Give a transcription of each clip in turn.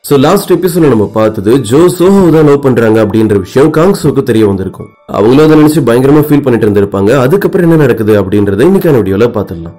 so last எபிசோட்ல நம்ம பார்த்தது ஜோ சோஹோ தான் லவ் பண்றாங்க அப்படின்ற விஷயம் காங்ஸோக்கு தெரிய வந்திருக்கும் அவங்களும் அதை நினைச்சு பயங்கரமா ஃபீல் பண்ணிட்டு இருந்திருப்பாங்க அதுக்கப்புறம் என்ன நடக்குது அப்படின்றத இன்னைக்கான வீடியோல பார்த்துடலாம்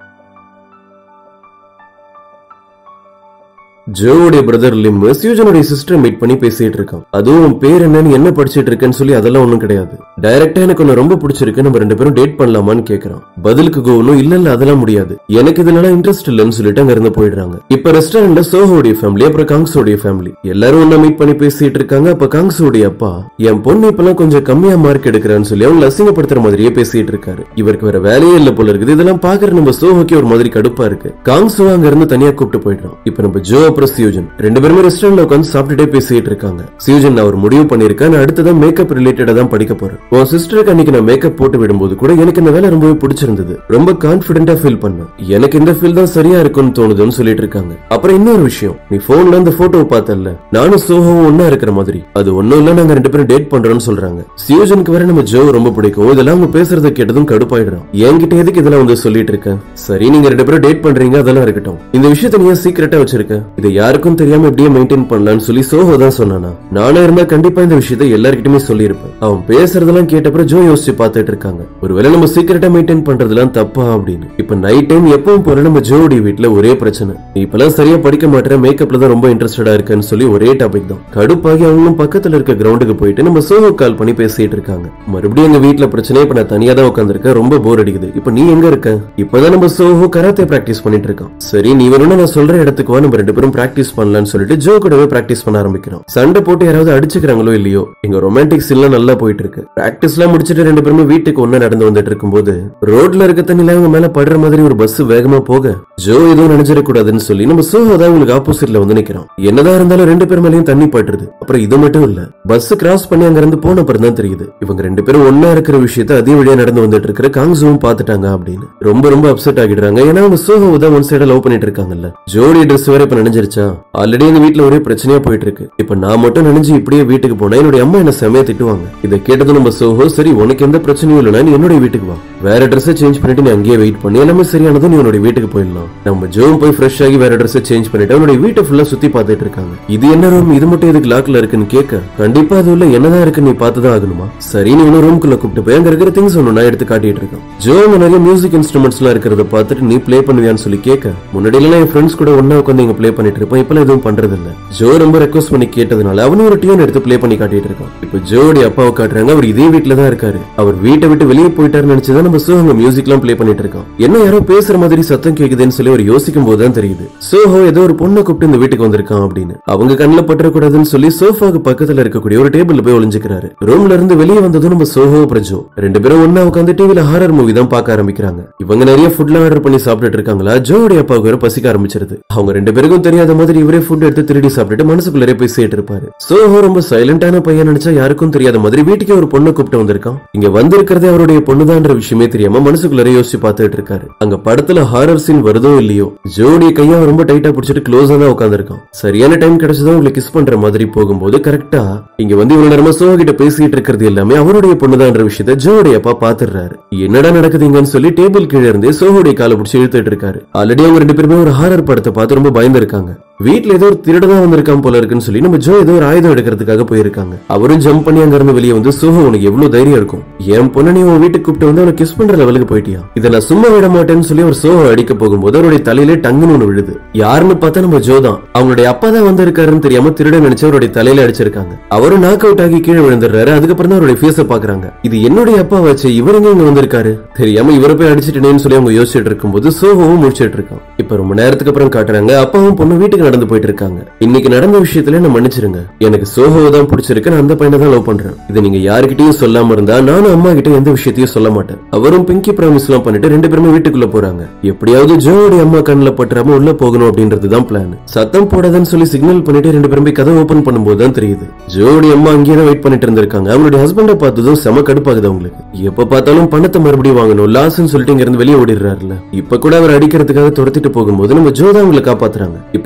ஜோவுடைய பிரதர் லிம் சியூஜனுடைய சிஸ்டர் மீட் பண்ணி பேசிட்டு இருக்கான் அதுவும் உன் பேர் என்னன்னு என்ன படிச்சிட்டு இருக்கேன்னு சொல்லி அதெல்லாம் ஒண்ணும் கிடையாது டைரக்டா எனக்கு ஒன்னு ரொம்ப பிடிச்சிருக்கு நம்ம ரெண்டு பேரும் டேட் பண்ணலாமான்னு கேக்குறான் பதிலுக்கு கோவனும் இல்ல இல்ல அதெல்லாம் முடியாது எனக்கு இதுல இன்ட்ரெஸ்ட் இல்லைன்னு சொல்லிட்டு அங்க இருந்து போயிடுறாங்க இப்ப ரெஸ்டாரண்ட்ல சோஹோடைய ஃபேமிலி அப்புறம் காங்ஸோடைய ஃபேமிலி எல்லாரும் ஒண்ணா மீட் பண்ணி பேசிட்டு இருக்காங்க அப்ப காங்ஸோடைய அப்பா என் பொண்ணு இப்பெல்லாம் கொஞ்சம் கம்மியா மார்க் எடுக்கிறான்னு சொல்லி அவங்க அசிங்கப்படுத்துற மாதிரியே பேசிட்டு இருக்காரு இவருக்கு வேற வேலையே இல்ல போல இருக்குது இதெல்லாம் பாக்குற நம்ம சோஹோக்கே ஒரு மாதிரி கடுப்பா இருக்கு காங்ஸோ அங்க இருந்து தனியா கூப்பிட்டு போயிடுறான் இப்ப நம்ம ஜோ அப்புறம் சியூஜன் ரெண்டு பேருமே ரெஸ்டாரண்ட்ல உட்காந்து சாப்பிட்டுட்டே பேசிட்டு இருக்காங்க சியூஜன் நான் ஒரு முடிவு பண்ணிருக்கேன் நான் அடுத்ததான் மேக்கப் ரிலேட்டடா தான் படிக்க போறேன் உன் சிஸ்டருக்கு அன்னைக்கு நான் மேக்கப் போட்டு விடும்போது கூட எனக்கு இந்த வேலை ரொம்பவே பிடிச்சிருந்தது ரொம்ப கான்பிடென்டா ஃபீல் பண்ணேன் எனக்கு இந்த ஃபீல் தான் சரியா இருக்கும்னு தோணுதுன்னு சொல்லிட்டு இருக்காங்க அப்புறம் இன்னொரு விஷயம் நீ போன்ல அந்த போட்டோவை பார்த்தல நானும் சோஹோவும் ஒன்னா இருக்கிற மாதிரி அது ஒண்ணும் இல்ல நாங்க ரெண்டு பேரும் டேட் பண்றோம்னு சொல்றாங்க சியூஜனுக்கு வேற நம்ம ஜோ ரொம்ப பிடிக்கும் இதெல்லாம் அவங்க பேசுறத கேட்டதும் கடுப்பாயிடுறான் என்கிட்ட எதுக்கு இதெல்லாம் வந்து சொல்லிட்டு இருக்க சரி நீங்க ரெண்டு பேரும் டேட் பண்றீங்க அதெல்லாம் இருக்கட்டும் இந்த விஷயத்த நீ சீக்கிரட்டா வச்சிருக்க இதை யாருக்கும் தெரியாம எப்படியே மெயின்டைன் பண்ணலாம்னு சொல்லி சோஹோ தான் சொன்னானா நானா இருந்தா கண்டிப்பா இந்த விஷயத்த எல்லார்கிட்டயுமே சொல்லியிருப்பேன் அவன் பேசுறதெல்லாம் கேட்டப்பறம் ஜோ யோசிச்சு பார்த்துட்டு இருக்காங்க ஒருவேளை நம்ம சீக்கிரட்டா மெயின்டைன் பண்றதெல்லாம் தப்பா அப்படின்னு இப்ப நைட் டைம் எப்பவும் போல நம்ம ஜோடி வீட்ல ஒரே பிரச்சனை நீ இப்பெல்லாம் சரியா படிக்க மாட்டேற மேக்கப்ல தான் ரொம்ப இன்ட்ரெஸ்டடா இருக்கேன்னு சொல்லி ஒரே டாபிக் தான் கடுப்பாகி அவங்களும் பக்கத்துல இருக்க கிரவுண்டுக்கு போயிட்டு நம்ம சோஹோ கால் பண்ணி பேசிட்டு இருக்காங்க மறுபடியும் எங்க வீட்ல பிரச்சனை இப்ப நான் தனியா தான் உட்காந்துருக்கேன் ரொம்ப போர் அடிக்குது இப்ப நீ எங்க இருக்க இப்பதான் நம்ம சோஹோ கராத்தே பிராக்டிஸ் பண்ணிட்டு இருக்கான் சரி நீ வேணும்னா நான் சொல்ற இடத்துக்கு வா நம்ம ரெண்டு பேரும் பிராக்டிஸ் பண்ணலாம்னு சொல்லிட்டு ஜோ கூடவே பிராக்டிஸ் பண்ண ஆரம்பிக்கிறோம் சண்டை போட்டு யாராவது அடிச்சுக்கிறாங்களோ இல்லையோ எங்க ரொமான்டிக்ஸ் எல்லாம் நல்லா போயிட்டு இருக்கு பிராக்டிஸ் எல்லாம் முடிச்சிட்டு ரெண்டு பேருமே வீட்டுக்கு ஒண்ணா நடந்து வந்துட்டு இருக்கும்போது ரோட்ல இருக்க தண்ணில அவங்க மேல படுற மாதிரி ஒரு பஸ் வேகமா போக ஜோ எதுவும் நினைச்சிடக்கூடாதுன்னு சொல்லி நம்ம சோஹோ தான் உங்களுக்கு ஆப்போசிட்ல வந்து நிக்கிறான் என்னதான் இருந்தாலும் ரெண்டு பேர் மேலயும் தண்ணி பட்டுருது அப்புறம் இது மட்டும் இல்ல பஸ் கிராஸ் பண்ணி அங்க இருந்து போன அப்புறம் தான் தெரியுது இவங்க ரெண்டு பேரும் ஒன்னா இருக்கிற விஷயத்த அதே வழியா நடந்து வந்துட்டு இருக்கிற காங்ஸுவும் பாத்துட்டாங்க அப்படின்னு ரொம்ப ரொம்ப அப்செட் ஆகிடுறாங்க ஏன்னா அவங்க சோஹோ தான் ஒன் சைடா லவ் பண்ணிட்டு இருக்காங்கல்ல ஜோடி ட்ரெஸ் வேற இப்ப நினைஞ்சிருச்சா ஆல்ரெடி எங்க வீட்ல ஒரே பிரச்சனையா போயிட்டு இருக்கு இப்ப நான் மட்டும் நினைஞ்சு இப்படியே வீட்டுக்கு போனா என்னுடைய அம்மா என்ன செமையா திட்டுவாங்க இதை கேட்டதும் நம்ம சோஹோ சரி உனக்கு எந்த பிரச்சனையும் இல்லைனா நீ என்னுடைய வீட்டுக்கு வா வேற ட்ரெஸ் சேஞ்ச் பண்ணிட்டு நீ அங்கேயே வெயிட் பண்ணி எல்லாமே சரியானதும் நீ உன்னோட வீட்டுக்கு போயிடலாம் நம்ம ஜோவும் போய் ஃப்ரெஷ் ஆகி வேற ட்ரெஸ் சேஞ்ச் பண்ணிட்டு அவனுடைய வீட்டை ஃபுல்லா சுத்தி பார்த்துட்டு இருக்காங்க இது என்ன ரூம் இது மட்டும் எதுக்கு லாக்ல இருக்குன்னு கேட்க கண்டிப்பா அது உள்ள என்னதான் இருக்கு நீ பார்த்துதான் ஆகணுமா சரி நீ இன்னும் ரூம்குள்ள கூப்பிட்டு போய் அங்க இருக்கிற திங்ஸ் ஒண்ணு நான் எடுத்து காட்டிட்டு இருக்கேன் ஜோ அங்க நிறைய மியூசிக் இன்ஸ்ட்ருமெண்ட்ஸ் எல்லாம் இருக்கிறத பார்த்துட்டு நீ ப்ளே பண்ணுவியான்னு சொல்லி கேட்க முன்னாடி எல்லாம் என் ஃப்ரெண்ட்ஸ் கூட ஒன்னா உட்காந்து இங்க ப்ளே பண்ணிட்டு இருப்பேன் இப்பெல்லாம் எதுவும் பண்றது இல்ல ஜோ ரொம்ப ரெக்வஸ்ட் பண்ணி கேட்டதுனால அவனும் ஒரு டியூன் எடுத்து ப்ளே பண்ணி காட்டிட்டு இருக்கான் இப்போ ஜோடி அப்பாவை காட்டுறாங்க அவர் இதே வீட்ல தான் இருக்காரு அவர் வீட்டை விட்டு வெளியே போயிட்டாருன்னு நினைச்சுதான் நம்ம சோ அங்க மியூசிக் எல்லாம் ப்ளே பண்ணிட்டு இருக்கான் என்ன யாரோ பேசுற மாதிரி சத்தம் கேக்குதுன்னு சொல்லி அவர் யோசிக்கும் போதுதான் தெரியுது சோஹோ ஏதோ ஒரு பொண்ணை கூப்பிட்டு இந்த வீட்டுக்கு வந்திருக்கான் அப்படின்னு அவங்க கண்ணில் பற்றக்கூடாதுன்னு சொல்லி சோஃபாக்கு பக்கத்துல இருக்கக்கூடிய ஒரு டேபிள்ல போய் ஒளிஞ்சுக்கிறாரு ரூம்ல இருந்து வெளியே வந்ததும் நம்ம சோஹோ அப்புறம் ஜோ ரெண்டு பேரும் ஒன்னா உட்காந்து டிவில ஹாரர் மூவி தான் பார்க்க ஆரம்பிக்கிறாங்க இவங்க நிறைய ஃபுட்லாம் ஆர்டர் பண்ணி சாப்பிட்டுட்டு இருக்காங்களா ஜோடைய அப்பாவுக்கு வேற பசிக்க ஆரம்பிச்சிருது அவங்க ரெண்டு பேருக்கும் தெரியாத மாதிரி இவரே ஃபுட் எடுத்து திருடி சாப்பிட்டுட்டு மனசுக்குள்ளே போய் சேர்த்து இருப்பாரு சோஹோ ரொம்ப சைலண்டான பையன் நினைச்சா யாருக்கும் தெரியாத மாதிரி வீட்டுக்கே ஒரு பொண்ணை கூப்பிட்டு வந்திருக்கான் இங்க வந்திருக்கிறதே அவருடைய பொண்ணுதான்ற விஷயமே தெரியாம மனசுக்குள்ளே யோசிச்சு பார்த்துட்டு இருக்காரு அங்க படத்துல ஹாரர் சீன் வருதோ இல்லையோ ஜோடி கையா ரொம்ப டைட்டா பிடிச்சிட்டு க்ளோஸா தான் உட்காந்துருக்கான் சரியான டைம் கிடைச்சதும் உங்களுக்கு கிஸ் பண்ற மாதிரி போகும்போது கரெக்டா இங்க வந்து இவ்வளவு நேரமா சோஹோ கிட்ட பேசிட்டு இருக்கிறது எல்லாமே அவருடைய பொண்ணுதான்ற விஷயத்த ஜோடைய அப்பா பாத்துறாரு என்னடா நடக்குதுங்கன்னு சொல்லி டேபிள் கீழே இருந்தே சோஹோடைய காலை பிடிச்சி இழுத்துட்டு இருக்காரு ஆல்ரெடி அவங்க ரெண்டு பேருமே ஒரு ஹாரர் படத்தை பார்த்து ரொம்ப பயந்துருக்காங்க வீட்ல ஏதோ ஒரு திருடதான் வந்திருக்கான் போல இருக்குன்னு சொல்லி நம்ம ஜோ ஏதோ ஒரு ஆயுதம் எடுக்கிறதுக்காக போயிருக்காங்க அவரும் ஜம்ப் பண்ணி அங்க இருந்து வெளியே வந்து சோஹோ உனக்கு எவ்வளவு தைரியம் இருக்கும் என் பொண்ணு நீ உன் வீட்டுக்கு கூப்பிட்டு வந்து அவனை கிஸ் பண்ற லெவலுக்கு போயிட்டியா இதை நான் சும்மா விட மாட்டேன்னு சொல்லி ஒரு சோஹோ அடிக்க போகும்போது அவருடைய தலையிலே டங்குன்னு ஒண்ணு விழுது யாருன்னு பார்த்தா நம்ம ஜோ தான் அவங்களுடைய அப்பா தான் வந்திருக்காருன்னு தெரியாம திருட நினைச்சு அவருடைய தலையில அடிச்சிருக்காங்க அவரும் நாக் அவுட் ஆகி கீழே விழுந்துடுறாரு அதுக்கப்புறம் தான் அவருடைய ஃபேஸ பாக்குறாங்க இது என்னுடைய அப்பா வச்சு இவர் எங்க இங்க வந்திருக்காரு தெரியாம இவரை போய் அடிச்சிட்டேன்னு சொல்லி அவங்க யோசிச்சுட்டு இருக்கும்போது சோஹோவும் முடிச்சிட்டு இருக்கான் இப்ப ரொம்ப நேரத்துக்கு அப்புறம் காட்டுறாங்க அப்பாவும் பொண்ணு வீட்டுக்கு நடந்து போயிட்டு இருக்காங்க இன்னைக்கு நடந்த விஷயத்துல என்ன மன்னிச்சிருங்க எனக்கு சோஹோ தான் பிடிச்சிருக்கு நான் அந்த பையனை தான் லவ் பண்றேன் இது நீங்க யாருக்கிட்டயும் சொல்லாம இருந்தா நானும் அம்மா கிட்ட எந்த விஷயத்தையும் சொல்ல மாட்டேன் அவரும் பிங்கி ப்ராமிஸ் எல்லாம் பண்ணிட்டு ரெண்டு பேருமே வீட்டுக்குள்ள போறாங்க எப்படியாவது ஜோடி அம்மா கண்ணுல பட்டுறாம உள்ள போகணும் அப்படின்றது தான் பிளான் சத்தம் போடாதன்னு சொல்லி சிக்னல் பண்ணிட்டு ரெண்டு பேரும் போய் கதை ஓபன் பண்ணும்போது தான் தெரியுது ஜோடி அம்மா அங்கேயே தான் வெயிட் பண்ணிட்டு இருந்திருக்காங்க அவங்களுடைய ஹஸ்பண்டை பார்த்ததும் செம கடுப்பாகுது அவங்களுக்கு எப்ப பார்த்தாலும் பணத்தை மறுபடியும் வாங்கணும் லாஸ்ன்னு சொல்லிட்டு இங்க இருந்து வெளியே ஓடிடுறாருல இப்ப கூட அவர் அடிக்கிறதுக்காக துரத்திட்டு போகும்போது நம்ம ஜோதா அவங்களை காப்பாத்துறாங்க இப்ப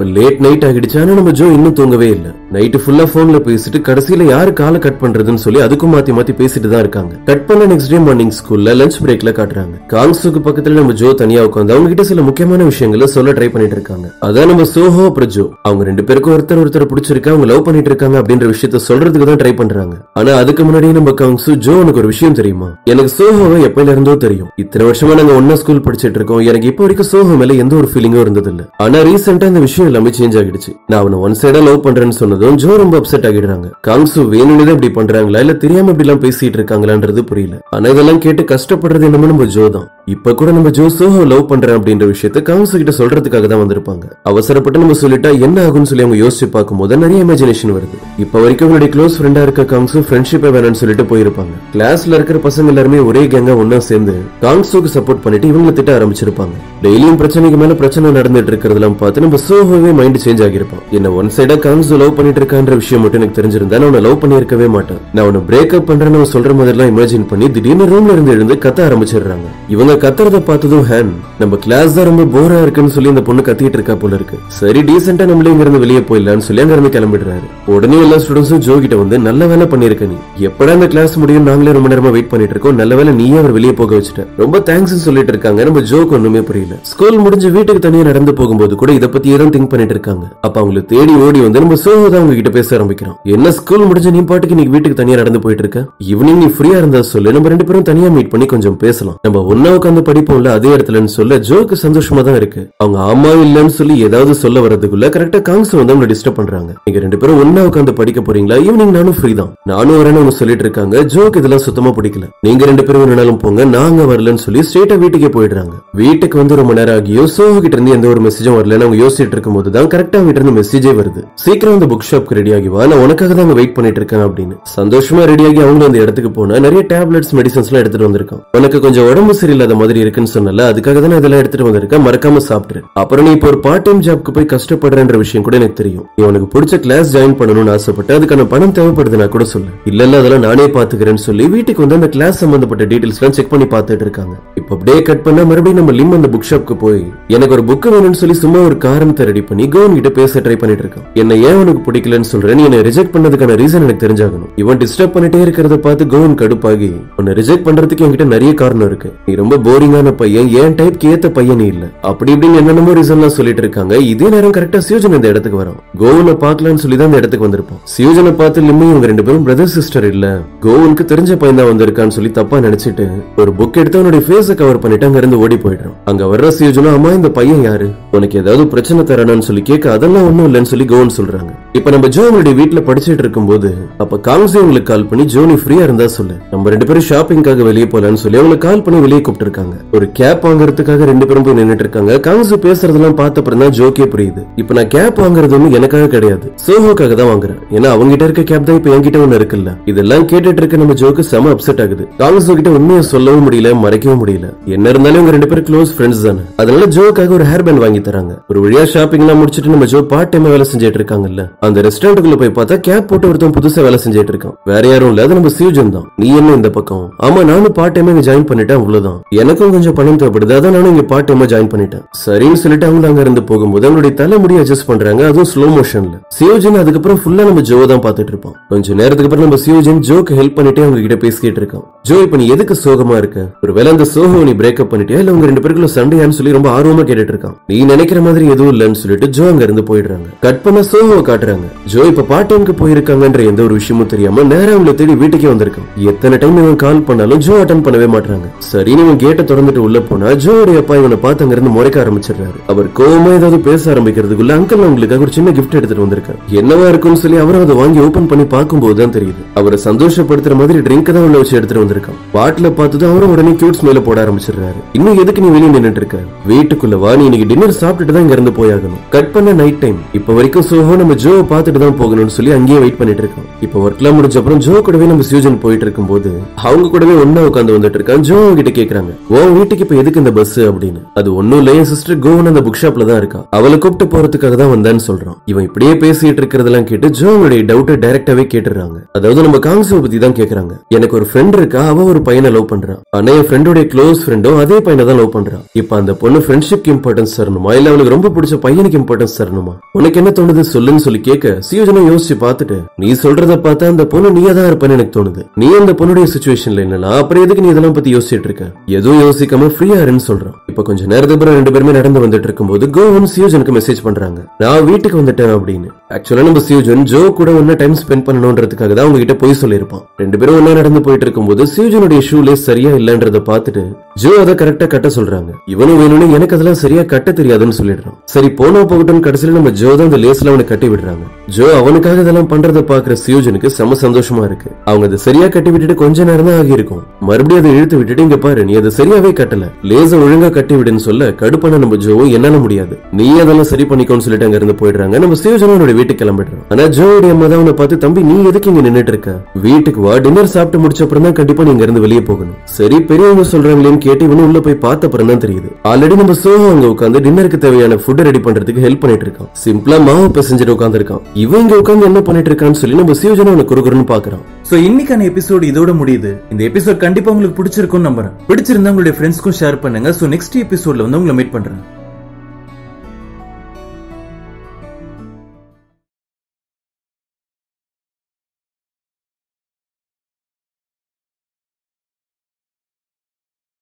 லேட் நைட் ஆகிடுச்சு ஆனா நம்ம ஜோ இன்னும் தூங்கவே இல்ல நைட்டு ஃபுல்லா போன்ல பேசிட்டு கடைசியில யாரு காலை கட் பண்றதுன்னு சொல்லி அதுக்கும் மாத்தி மாத்தி பேசிட்டு தான் இருக்காங்க கட் பண்ண நெக்ஸ்ட் டே மார்னிங் ஸ்கூல்ல லஞ்ச் பிரேக்ல காட்டுறாங்க காங்ஸுக்கு பக்கத்துல நம்ம ஜோ தனியா உட்காந்து அவங்க கிட்ட சில முக்கியமான விஷயங்களை சொல்ல ட்ரை பண்ணிட்டு இருக்காங்க அதான் நம்ம சோஹோ அப்புறம் ஜோ அவங்க ரெண்டு பேருக்கும் ஒருத்தர் ஒருத்தர் பிடிச்சிருக்கு அவங்க லவ் பண்ணிட்டு இருக்காங்க அப்படின்ற விஷயத்த சொல்றதுக்கு தான் ட்ரை பண்றாங்க ஆனா அதுக்கு முன்னாடியே நம்ம காங்ஸு ஜோ உனக்கு ஒரு விஷயம் தெரியுமா எனக்கு சோஹோவை எப்பயில இருந்தோ தெரியும் இத்தனை வருஷமா நாங்க ஒன்னா ஸ்கூல் படிச்சிட்டு இருக்கோம் எனக்கு இப்போ வரைக்கும் சோஹோ மேல எந்த ஒரு ஃபீலிங்கும் இருந்தது இல்ல ஆனா ரீசெண்டா இந்த விஷயம் எல்லாமே சேஞ்ச் ஆகிடுச்சு நான் அவனை ஒன் சைடா லவ் பண்றேன்னு சொன்னதும் ஜோ ரொம்ப அப்செட் ஆகிடுறாங்க காங்ஸு வேணும்னு இப்படி பண்றாங்களா இல்ல தெரியாம இப்படி எல்லாம் பேசிட்டு இருக்காங்களான்றது புரியல ஆனா இதெல்லாம் கேட்டு கஷ்டப்படுறது என்னமோ நம்ம ஜோ தான் இப்ப கூட நம்ம ஜோ சோஹோ லவ் பண்றேன் அப்படின்ற விஷயத்த காங்ஸு கிட்ட சொல்றதுக்காக தான் வந்திருப்பாங்க அவசரப்பட்டு நம்ம சொல்லிட்டா என்ன ஆகும்னு சொல்லி அவங்க யோசிச்சு பார்க்கும்போது நிறைய இமேஜினேஷன் வருது இப்ப வரைக்கும் அவங்களுடைய க்ளோஸ் ஃப்ரெண்டா இருக்க காங்ஸு ஃப்ரெண்ட்ஷிப்பை வேணும்னு சொல்லிட்டு போயிருப்பாங்க கிளாஸ்ல இருக்கிற பசங்க எல்லாருமே ஒரே கேங்கா ஒன்னா சேர்ந்து காங்ஸுக்கு சப்போர்ட் பண்ணிட்டு இவங்களை திட்ட ஆரம்பிச்சிருப்பாங்க டெய்லியும் பிரச்சனைக்கு மேல பிரச்சனை நடந்துட்டு இருக்கிறதெல்லாம் பார்த்து நம்ம சோஹோவே மைண்ட் சேஞ்ச் ஆகிருப்பான் என்ன ஒன் சைடா காங்ஸு லவ் பண்ணிட்டு இருக்கான்ற விஷயம் மட்டும் எனக்கு தெரிஞ்சிருந்தா நான் அவனை லவ் பண்ணியிருக்கவே மாட்டேன் நான் அவனை பிரேக்கப் பண்றேன்னு அவன் சொல்ற மாதிரிலாம் இமேஜின் பண்ணி திடீர்னு ரூம்ல இருந்து எழுந்து கத்த ஆரம்பிச்சிடுறாங்க இவங்க கத்துறத பார்த்ததும் ஹேன் நம்ம கிளாஸ் தான் ரொம்ப போரா இருக்குன்னு சொல்லி இந்த பொண்ணு கத்திட்டு இருக்கா போல இருக்கு சரி டீசெண்டா நம்மளே இங்க இருந்து வெளியே போயிடலாம்னு சொல்லி அங்க இருந்து கிளம்பிடுறாரு உடனே எல்லா ஸ்டூடெண்ட்ஸும் ஜோ கிட்ட வந்து நல்ல வேலை பண்ணிருக்க நீ எப்படா இந்த கிளாஸ் முடியும் நாங்களே ரொம்ப நேரமா வெயிட் பண்ணிட்டு இருக்கோம் நல்ல வேலை நீயே அவர் வெளியே போக வச்சுட்ட ரொம்ப தேங்க்ஸ் சொல்லிட்டு இருக்காங்க நம்ம ஜோக்கு ஒண்ணுமே புரியல ஸ்கூல் முடிஞ்சு வீட்டுக்கு தனியா நடந்து போகும்போது கூட இத பத்தி ஏதோ திங்க் பண்ணிட்டு இருக்காங்க அப்ப அவங்களை தேடி ஓடி வந்து நம்ம சோஹோ தான் அவங்க கிட்ட பேச ஆரம்பிக்கிறோம் என்ன ஸ்கூல் முடிஞ்சு நீ பாட்டுக்கு நீ வீட்டுக்கு தனியா நடந்து போயிட்டு இருக்க ஈவினிங் நீ ஃப்ரீயா இருந்தா சொல்லு நம்ம ரெண்டு பேரும் தனியா மீட் பண்ணி கொஞ்சம் பேசலாம் நம்ம ஒன்னா உட்காந்து படிப்போம்ல அதே இடத்துலன்னு சொல்ல ஜோக்கு சந்தோஷமா தான் இருக்கு அவங்க ஆமா இல்லன்னு சொல்லி ஏதாவது சொல்ல வரதுக்குள்ள கரெக்டா காங்ஸ் வந்து அவங்களை டிஸ்டர்ப் பண்றாங்க நீங்க ரெண்டு பேரும் ஒன்னா உட்காந்து படிக்க போறீங்களா ஈவினிங் நானும் ஃப்ரீ தான் நானும் வரேன்னு அவங்க சொல்லிட்டு இருக்காங்க ஜோக்கு இதெல்லாம் சுத்தமா பிடிக்கல நீங்க ரெண்டு பேரும் வேணாலும் போங்க நாங்க வரலன்னு சொல்லி ஸ்ட்ரெயிட்டா வீட்டுக்கே போயிடுறாங்க வீட்டுக்கு வந்து ரொம்ப நேரம் ஆகியும் சோஹோ கிட்ட இருந்து எந்த ஒரு மெசேஜும் வரலன்னு அவங்க யோசிச்சுட்டு இருக்கும்போது தான் கரெக்டா அவங்க கிட்ட இருந்து மெசேஜே வருது சீக்கிரம் அந்த புக் ஷாப்க்கு ரெடி ஆகி வா நான் உனக்காக தான் அங்க வெயிட் பண்ணிட்டு இருக்கேன் அப்படின்னு சந்தோஷமா ரெடி ஆகி அவங்க அந்த இடத்துக்கு போனா நிறைய டேப்லெட்ஸ் மெடிசன்ஸ் எல்லாம் எடுத்துட்டு வந்திருக்கான் உனக்கு கொஞ்சம் உடம்பு சரியில்லாத மாதிரி இருக்குன்னு சொன்னல அதுக்காக தான் நான் இதெல்லாம் எடுத்துட்டு வந்திருக்கேன் மறக்காம சாப்பிட்டுரு அப்புறம் நீ இப்போ ஒரு பார்ட் டைம் ஜாப்க்கு போய் கஷ்டப்படுறன்ற விஷயம் கூட எனக்கு தெரியும் நீ உனக்கு பிடிச்ச கிளாஸ் ஜாயின் பண்ணணும்னு ஆசைப்பட்டு அதுக்கான பணம் தேவைப்படுது நான் கூட சொல்லு இல்ல இல்ல அதெல்லாம் நானே பாத்துக்கிறேன்னு சொல்லி வீட்டுக்கு வந்து அந்த கிளாஸ் சம்பந்தப்பட்ட டீடைல்ஸ் எல்லாம் செக் பண்ணி பார்த்துட்டு இருக்காங்க இப்போ அப்படியே கட் பண்ணா மறுபடியும் நம்ம லிம் அந்த புக் ஷாப்க்கு போய் எனக்கு ஒரு புக் வேணும்னு சொல்லி சும்மா ஒரு காரணத்தை ரெடி பண்ணி கவுன் கிட்ட பேச ட்ரை பண்ணிட்டு இருக்கான் என்ன ஏன் உனக்கு பிடிக்கலன்னு சொல்றேன் நீ என்ன ரிஜெக்ட் பண்ணதுக்கான ரீசன் எனக்கு தெரிஞ்சாகணும் இவன் டிஸ்டர்ப் பண்ணிட்டே இருக்கிறத பார்த்து கவுன் கடுப்பாகி உன்னை ரிஜெக்ட் பண்றதுக்கு என்கிட்ட நிறைய காரணம் இருக்கு நீ ரொம்ப போரிங்கான பையன் ஏன் டைப்க்கு ஏத்த பையன் நீ இல்ல அப்படி இப்படின்னு என்னென்னமோ ரீசன்லாம் சொல்லிட்டு இருக்காங்க இதே நேரம் கரெக்டா சியூஜன் இந்த இடத்துக்கு வரும் கோவனை பார்க்கலாம்னு சொல்லி தான் இந்த இடத்துக்கு வந்திருப்போம் சியூஜனை பார்த்து லிம்மி இவங்க ரெண்டு பேரும் பிரதர் சிஸ்டர் இல்ல கோவனுக்கு தெரிஞ்ச பையன் தான் வந்திருக்கான்னு சொல்லி தப்பா நினைச்சிட்டு ஒரு புக் எடுத்து அவனுடைய ஃபேஸ கவர் பண்ணிட்டு அங்க இருந்து ஓடி போயிடுறான் அங்க வர்ற சியூஜனும் அம்மா இந்த பையன் யாரு உனக்கு ஏதாவது பிரச்சனை தரணும்னு சொல்லி கேட்க அதெல்லாம் ஒண்ணும் இல்லைன்னு சொல்லி கோவன் சொல்றாங்க இப்ப நம்ம ஜோ அவங்களுடைய வீட்டுல படிச்சிட்டு இருக்கும்போது அப்ப காங்ஸி உங்களுக்கு கால் பண்ணி ஜோ நீ ஃப்ரீயா இருந்தா சொல்லு நம்ம ரெண்டு பேரும் ஷாப்பிங்காக வெளியே போலான்னு சொல்லி அவங்களுக்கு கால் பண்ணி வெளியே கூப்பிட்டு இருக்காங்க ஒரு கேப் வாங்குறதுக்காக ரெண்டு பேரும் போய் நின்னுட்டு இருக்காங்க காங்ஸு பேசுறதெல்லாம் பார்த்த அப்புறம் தான் ஜோக்கே புரியுது இப்ப நான் கேப் வாங்குறது ஒன்றும் எனக்காக கிடையாது சோஹோக்காக தான் வாங்குறேன் ஏன்னா அவங்க கிட்ட இருக்க கேப் தான் இப்ப என்கிட்ட ஒண்ணு இருக்குல்ல இதெல்லாம் கேட்டுட்டு இருக்க நம்ம ஜோக்கு செம அப்செட் ஆகுது காங்கிரஸ் கிட்ட உண்மையை சொல்லவும் முடியல மறைக்கவும் முடியல என்ன இருந்தாலும் இவங்க ரெண்டு பேரும் க்ளோஸ் ஃப்ரெண்ட்ஸ் தானே அதனால ஜோக்காக ஒரு ஹேர் பேண்ட் வாங்கி தராங்க ஒரு வழியா ஷாப்பிங் எல்லாம் முடிச்சிட்டு நம்ம ஜோ பார்ட் டைம் வேலை செஞ்சுட்டு இருக்காங்கல்ல அந்த ரெஸ்டாரண்ட்டுக்குள்ள போய் பார்த்தா கேப் போட்டு ஒருத்தன் புதுசா வேலை செஞ்சுட்டு இருக்கான் வேற யாரும் இல்ல அது நம்ம சியூஜன் தான் நீ என்ன இந்த பக்கம் ஆமா நானும் பார்ட் டைம் இங்க ஜாயின் பண்ணிட்டேன் அவ்வளவுதான் எனக்கும் கொஞ்சம் பணம் தேவைப்படுது அதான் நானும் இங்க பார்ட் டைமா ஜாயின் பண்ணிட்டேன் சரின்னு சொல்லிட்டு அவங்க அங்க இருந்து போகும்போது அவங்களுடைய தலைமுடி அட்ஜஸ்ட் பண்றாங்க அதுவும் ஸ்லோ மோஷன்ல சியோஜன் அதுக்கப்புறம் ஃபுல்லா நம்ம ஜோ தான் பாத்துட்டு இருப்போம் கொஞ்ச நேரத்துக்கு அப்புறம் நம்ம சியோஜன் ஜோக்கு ஹெல்ப் பண்ணிட்டு அவங்க கிட்ட பேசிக்கிட்டு இருக்கோம் ஜோ இப்ப நீ எதுக்கு சோகமா இருக்க ஒருவேளை அந்த சோகோ நீ பிரேக்கப் பண்ணிட்டியா இல்ல உங்க ரெண்டு பேருக்குள்ள சண்டையான்னு சொல்லி ரொம்ப ஆர்வமா கேட்டுட்டு இருக்கான் நீ நினைக்கிற மாதிரி எதுவும் இல்லைன்னு சொல்லிட்டு ஜோ அங்க இருந்து போயிடுறாங்க கட் பண்ண சோஹோ காட்டுறாங்க ஜோ இப்ப பார்ட் டைம்க்கு போயிருக்காங்கன்ற எந்த ஒரு விஷயமும் தெரியாம நேரா அவங்கள தேடி வீட்டுக்கே வந்திருக்கான் எத்தனை டைம் இவன் கால் பண்ணாலும் ஜோ அட்டன் பண்ணவே மாட்டாங்க சரின்னு இவன் கேட்ட திறந்துட்டு உள்ள போனா ஜோடைய அப்பா இவனை பார்த்து அங்க இருந்து முறைக்க ஆரம்பிச்சிடுறாரு அவர் கோவமா ஏதாவது பேச ஆரம்பிக்கிறதுக்குள்ள அங்கிள் நான் உங்களுக்காக ஒரு சின்ன கிஃப்ட் எடுத்துட்டு வந்திருக்கேன் என்னவா இருக்கும்னு சொல்லி அவரும் அதை வாங்கி ஓபன் பண்ணி பார்க்கும்போது தான் தெரியுது அவரை சந்தோஷப்படுத்துற மாதிரி ட்ரிங்க் தான் உள்ள வச்சு எடுத்துட்டு வந்திருக்கான் பாட்டில பார்த்ததும் அவரும் உடனே கியூட் ஸ்மெயில போட ஆரம்பிச்சிடுறாரு இன்னும் எதுக்கு நீ வெளியே நின்னுட்டு இருக்க வீட்டுக்குள்ள வா நீ இன்னைக்கு டின்னர் சாப்பிட்டுட்டு தான் இங்க இருந்து போயாகணும் கட் பண்ண நைட் டைம் இப்ப வரைக்கும் சோஹோ நம்ம ஜோ பார்த்துட்டு தான் போகணும்னு சொல்லி அங்கேயே வெயிட் பண்ணிட்டு இருக்கோம் இப்ப ஒர்க்லாம் முடிஞ்ச அப்புறம் ஜோ கூடவே நம்ம சியூஜன் போயிட்டு இருக்கும்போது அவங்க கூடவே ஒன்னா உட்காந்து வந்துட்டு இருக்கான் ஜோ கிட்ட கேக்குறாங்க உன் வீட்டுக்கு இப்ப எதுக்கு இந்த பஸ் அப்படின்னு அது ஒண்ணும் இல்ல என் சிஸ்டர் கோவன் அந்த புக் ஷாப்ல தான் இருக்கா அவளை கூப்பிட்டு போறதுக்காக தான் வந்தான்னு சொல்றான் இவன் இப்படியே பேசிட்டு இருக்கிறதெல்லாம் கேட்டு ஜோ அவனுடைய டவுட்டை டைரக்டாவே கேட்டுறாங்க அதாவது நம்ம காங்ஸோ பத்தி தான் கேக்குறாங்க எனக்கு ஒரு ஃப்ரெண்ட் இருக்கா அவ ஒரு பையனை லவ் பண்றான் ஆனா என் ஃப்ரெண்டோட க்ளோஸ் க்ளோஸ் ஃப்ரெண்டும் அதே பையனை தான் லவ் பண்றான் இப்ப அந்த பொண்ணு ஃப்ரெண்ட்ஷிப்க்கு இம்பார்ட்டன்ஸ் தரணுமா இல்ல அவளுக்கு ரொம்ப பிடிச்ச பையனுக்கு இம்பார்ட்டன்ஸ் தரணுமா உனக்கு என்ன தோணுது சொல்லுன்னு சொல்லி கேட்க சியோஜனா யோசிச்சு பார்த்துட்டு நீ சொல்றத பார்த்தா அந்த பொண்ணு நீயா தான் இருப்பேன்னு எனக்கு தோணுது நீ அந்த பொண்ணுடைய சுச்சுவேஷன்ல இல்லனா அப்புறம் எதுக்கு நீ இதெல்லாம் பத்தி யோசிச்சுட்டு இருக்க எதுவும் யோசிக்காம ஃப்ரீயா இருன்னு சொல்றான் இப்ப கொஞ்ச நேரத்துக்கு அப்புறம் ரெண்டு பேருமே நடந்து வந்துட்டு இருக்கும்போது கோவன் சியோஜனுக்கு மெசேஜ் பண்றாங்க நான் வீட்டுக்கு வந்துட்டேன் அப்படின்னு ஆக்சுவலா நம்ம சியோஜன் ஜோ கூட ஒன்னு டைம் ஸ்பெண்ட் பண்ணணும்ன்றதுக்காக தான் அவங்க கிட்ட போய் சொல்லியிருப்பான் ரெண்டு பேரும் ஒன்னா நடந்து போயிட்டு இருக்கும்போது சியோஜனுடைய ஷூலே சரியா இல்லன்றத பார்த்துட்டு ஜோ அதை கரெக்டா கட்ட சொல்றாங்க இவனும் வேணும்னு எனக்கு அதெல்லாம் சரியா கட்ட தெரியாதுன்னு சொல்லிடுறான் சரி போனா போகட்டும் கடைசியில நம்ம ஜோ தான் அந்த லேஸ்ல அவனை கட்டி விடுறாங்க ஜோ அவனுக்காக இதெல்லாம் பண்றத பாக்குற சியோஜனுக்கு செம சந்தோஷமா இருக்கு அவங்க அதை சரியா கட்டி விட்டுட்டு கொஞ்ச நேரம் தான் ஆகியிருக்கும் மறுபடியும் அதை இழுத்து விட்டுட்டு இங்க பாரு நீ அதை சரியாவே கட்டல லேச ஒழுங்கா கட்டி விடுன்னு சொல்ல கடுப்பான நம்ம ஜோவும் என்னால முடியாது நீ அதெல்லாம் சரி பண்ணிக்கோன்னு சொல்லிட்டு அங்க இருந்து போயிடுறாங்க நம்ம சிவஜனோட வீட்டுக்கு கிளம்பிடுறோம் ஆனா ஜோவுடைய அம்மா தான் அவனை பார்த்து தம்பி நீ எதுக்கு இங்க நின்னுட்டு இருக்க வீட்டுக்கு வா டின்னர் சாப்பிட்டு முடிச்ச அப்புறம் தான் கண்டிப்பா நீங்க இருந்து வெளியே போகணும் சரி பெரியவங்க சொல்றாங்களேன்னு கேட்டு இவனும் உள்ள போய் பார்த்த அப்புறம் தான் தெரியுது ஆல்ரெடி நம்ம சோஹோ அங்க உட்காந்து டின்னருக்கு தேவையான ஃபுட் ரெடி பண்றதுக்கு ஹெல்ப் பண்ணிட்டு இருக்கான் சிம்பிளா மாவு பிசைஞ்சிட்டு உட்கார்ந்து இருக்கான் இவன் இங்க உட்காந்து என்ன பண்ணிட்டு இருக்கான்னு சொல்லி நம்ம சிவஜன அவனை குறுகுறுன்னு பாக்குறான் சோ இன்னைக்கான எபிசோடு இதோட முடியுது இந்த எபிசோட் கண்டிப்பா உங்களுக்கு பிடிச்சிருக்கும்னு நம்புறேன் பிடிச்சிருந்தா உங்களுடைய ஃப்ரெண்ட்ஸ்க்கும் ஷேர் பண்ணுங்க சோ நெக்ஸ்ட் எபிசோட்ல வந்து உங்களை மீட் பண்றேன்